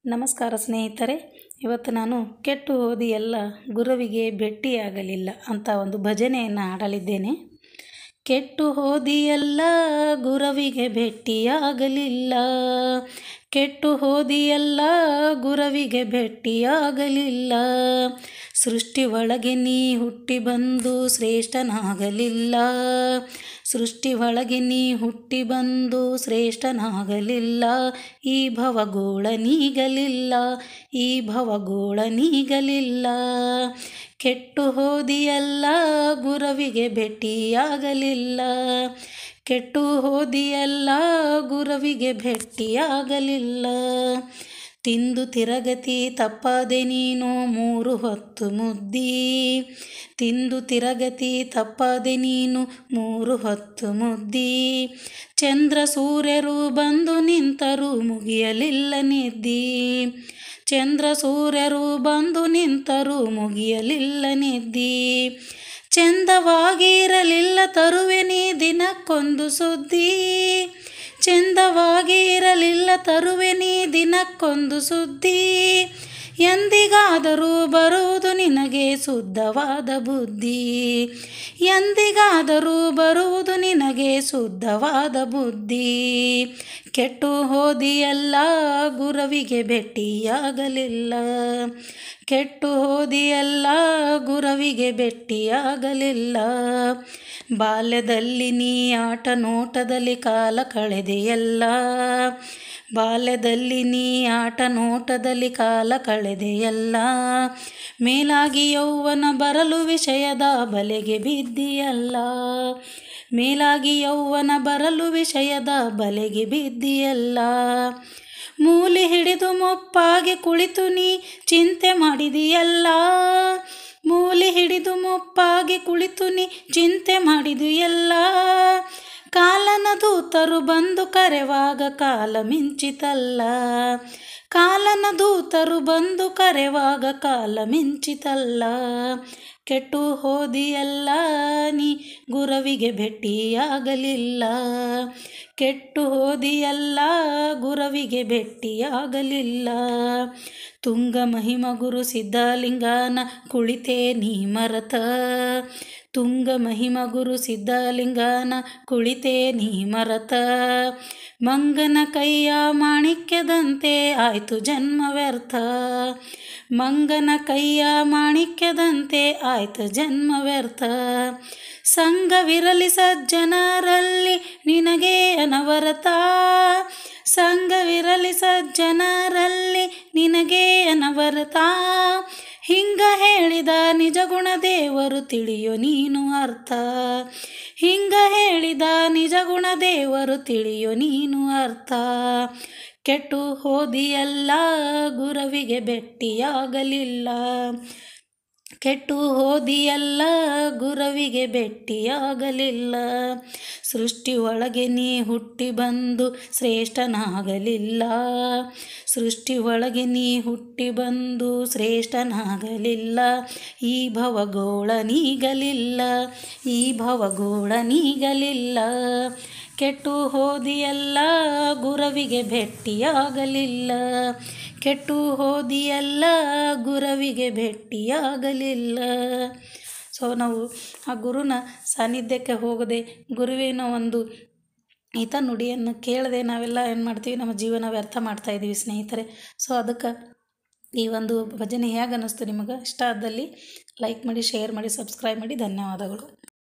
ನಮಸ್ಕಾರ ಸ್ನೇಹಿತರೆ ಇವತ್ತು ನಾನು ಕೆಟ್ಟು ಹೋದಿ ಎಲ್ಲ ಗುರುವಿಗೆ ಭೇಟಿಯಾಗಲಿಲ್ಲ ಅಂತ ಒಂದು ಭಜನೆಯನ್ನು ಹಾಡಲಿದ್ದೇನೆ ಕೆಟ್ಟು ಹೋದಿಯಲ್ಲ ಗುರವಿಗೆ ಭೇಟಿಯಾಗಲಿಲ್ಲ ಕೆಟ್ಟು ಹೋದಿಯಲ್ಲ ಗುರವಿಗೆ ಭೇಟಿಯಾಗಲಿಲ್ಲ ಸೃಷ್ಟಿ ಒಳಗೆ ನೀ ಹುಟ್ಟಿ ಬಂದು ಶ್ರೇಷ್ಠನಾಗಲಿಲ್ಲ ಸೃಷ್ಟಿ ಒಳಗೆ ನೀ ಹುಟ್ಟಿ ಬಂದು ಶ್ರೇಷ್ಠನಾಗಲಿಲ್ಲ ಈ ಭವಗೋಳ ನೀಗಲಿಲ್ಲ ಈ ಭವಗೋಳ ನೀಗಲಿಲ್ಲ ಕೆಟ್ಟು ಹೋದಿಯಲ್ಲ ಗುರವಿಗೆ ಭೇಟಿಯಾಗಲಿಲ್ಲ ಕೆಟ್ಟು ಹೋದಿಯಲ್ಲ ಗುರವಿಗೆ ಭೇಟಿಯಾಗಲಿಲ್ಲ ತಿಂದು ತಿರಗತಿ ತಪ್ಪದೆ ನೀನು ಮೂರು ಹೊತ್ತು ಮುದ್ದಿ ತಿಂದು ತಿರಗತಿ ತಪ್ಪದೆ ನೀನು ಮೂರು ಹೊತ್ತು ಮುದ್ದಿ ಚಂದ್ರ ಸೂರ್ಯರು ಬಂದು ನಿಂತರೂ ಮುಗಿಯಲಿಲ್ಲ ನಿದ್ದಿ ಚಂದ್ರ ಸೂರ್ಯರು ಬಂದು ನಿಂತರೂ ಮುಗಿಯಲಿಲ್ಲ ನಿದ್ದಿ ಚಂದವಾಗಿರಲಿಲ್ಲ ತರುವೆ ನೀ ದಿನಕ್ಕೊಂದು ಸುದ್ದಿ ಚಂದವಾಗಿ ಇರಲಿಲ್ಲ ತರುವೆ ನೀ ದಿನಕ್ಕೊಂದು ಸುದ್ದಿ ಎಂದಿಗಾದರೂ ಬರುವುದು ನಿನಗೆ ಶುದ್ಧವಾದ ಬುದ್ಧಿ ಎಂದಿಗಾದರೂ ಬರುವುದು ನಿನಗೆ ಶುದ್ಧವಾದ ಬುದ್ಧಿ ಕೆಟ್ಟು ಹೋದಿಯಲ್ಲ ಗುರವಿಗೆ ಭೇಟಿಯಾಗಲಿಲ್ಲ ಕೆಟ್ಟು ಹೋದಿಯಲ್ಲ ಗುರವಿಗೆ ಭೇಟಿಯಾಗಲಿಲ್ಲ ಬಾಲ್ಯದಲ್ಲಿ ನೀ ಆಟ ನೋಟದಲ್ಲಿ ಕಾಲ ಕಳೆದೆಯಲ್ಲ ಬಾಲ್ಯದಲ್ಲಿ ನೀ ಆಟ ನೋಟದಲ್ಲಿ ಕಾಲ ಕಳೆದೆಯಲ್ಲ ಮೇಲಾಗಿ ಯೌವನ ಬರಲು ವಿಷಯದ ಬಲೆಗೆ ಬಿದ್ದಿಯಲ್ಲ ಮೇಲಾಗಿ ಯೌವನ ಬರಲು ವಿಷಯದ ಬಲೆಗೆ ಬಿದ್ದಿಯಲ್ಲ ಮೂಲೆ ಹಿಡಿದು ಮೊಪ್ಪಾಗಿ ಕುಳಿತು ನೀ ಚಿಂತೆ ಮಾಡಿದೆಯಲ್ಲ ಮೂಲೆ ಹಿಡಿದು ಮೊಪ್ಪಾಗಿ ಕುಳಿತು ನೀ ಚಿಂತೆ ಮಾಡಿದು ಎಲ್ಲ ಕಾಲನ ದೂತರು ಬಂದು ಕರೆವಾಗ ಕಾಲ ಮಿಂಚಿತಲ್ಲ ಕಾಲನ ದೂತರು ಬಂದು ಕರೆವಾಗ ಕಾಲ ಮಿಂಚಿತಲ್ಲ ಕೆಟ್ಟು ಹೋದಿಯಲ್ಲ ನೀ ಗುರವಿಗೆ ಭೇಟಿಯಾಗಲಿಲ್ಲ ಕೆಟ್ಟು ಹೋದಿಯಲ್ಲ ಗುರವಿಗೆ ಭೇಟಿಯಾಗಲಿಲ್ಲ ತುಂಗ ಮಹಿಮ ಗುರು ಸಿದ್ಧಲಿಂಗನ ಕುಳಿತೇ ನೀ ಮರತ ತುಂಗ ಮಹಿಮ ಗುರು ಸಿದ್ಧಲಿಂಗನ ಕುಳಿತೇ ನೀ ಮರತ ಮಂಗನ ಕೈಯ ಮಾಣಿಕ್ಯದಂತೆ ಆಯ್ತು ಜನ್ಮ ವ್ಯರ್ಥ ಮಂಗನ ಕೈಯ ಮಾಣಿಕ್ಯದಂತೆ ಆಯ್ತು ಜನ್ಮ ವ್ಯರ್ಥ ಸಂಘವಿರಲಿ ಸಜ್ಜನರಲ್ಲಿ ನಿನಗೆ ಅನವರತ ಸಂಘವಿರಲಿ ಸಜ್ಜನರಲ್ಲಿ ನಿನಗೆ ಅನವರತ ಹಿಂಗ ಹೇಳಿದ ನಿಜ ಗುಣ ದೇವರು ತಿಳಿಯೋ ನೀನು ಅರ್ಥ ಹಿಂಗ ಹೇಳಿದ ನಿಜ ಗುಣ ದೇವರು ತಿಳಿಯೋ ನೀನು ಅರ್ಥ ಕೆಟ್ಟು ಹೋದಿಯಲ್ಲ ಗುರವಿಗೆ ಭೇಟಿಯಾಗಲಿಲ್ಲ ಕೆಟ್ಟು ಹೋದಿಯಲ್ಲ ಗುರವಿಗೆ ಭೇಟಿಯಾಗಲಿಲ್ಲ ಸೃಷ್ಟಿ ಒಳಗೆ ನೀ ಹುಟ್ಟಿ ಬಂದು ಶ್ರೇಷ್ಠನಾಗಲಿಲ್ಲ ಸೃಷ್ಟಿ ಒಳಗೆ ನೀ ಹುಟ್ಟಿ ಬಂದು ಶ್ರೇಷ್ಠನಾಗಲಿಲ್ಲ ಈ ಭವಗೋಳ ನೀಗಲಿಲ್ಲ ಈ ಭವಗೋಳ ನೀಗಲಿಲ್ಲ ಕೆಟ್ಟು ಹೋದಿಯಲ್ಲ ಗುರವಿಗೆ ಭೇಟಿಯಾಗಲಿಲ್ಲ ಕೆಟ್ಟು ಹೋದಿಯಲ್ಲ ಗುರವಿಗೆ ಭೇಟಿಯಾಗಲಿಲ್ಲ ಸೊ ನಾವು ಆ ಗುರುನ ಸಾನ್ನಿಧ್ಯಕ್ಕೆ ಹೋಗದೆ ಗುರುವಿನ ಒಂದು ಹಿತ ನುಡಿಯನ್ನು ಕೇಳದೆ ನಾವೆಲ್ಲ ಏನು ಮಾಡ್ತೀವಿ ನಮ್ಮ ಜೀವನ ವ್ಯರ್ಥ ಮಾಡ್ತಾ ಇದ್ದೀವಿ ಸ್ನೇಹಿತರೆ ಸೊ ಅದಕ್ಕೆ ಈ ಒಂದು ಭಜನೆ ಹೇಗೆ ಅನ್ನಿಸ್ತು ನಿಮಗೆ ಇಷ್ಟ ಆದಲ್ಲಿ ಲೈಕ್ ಮಾಡಿ ಶೇರ್ ಮಾಡಿ ಸಬ್ಸ್ಕ್ರೈಬ್ ಮಾಡಿ ಧನ್ಯವಾದಗಳು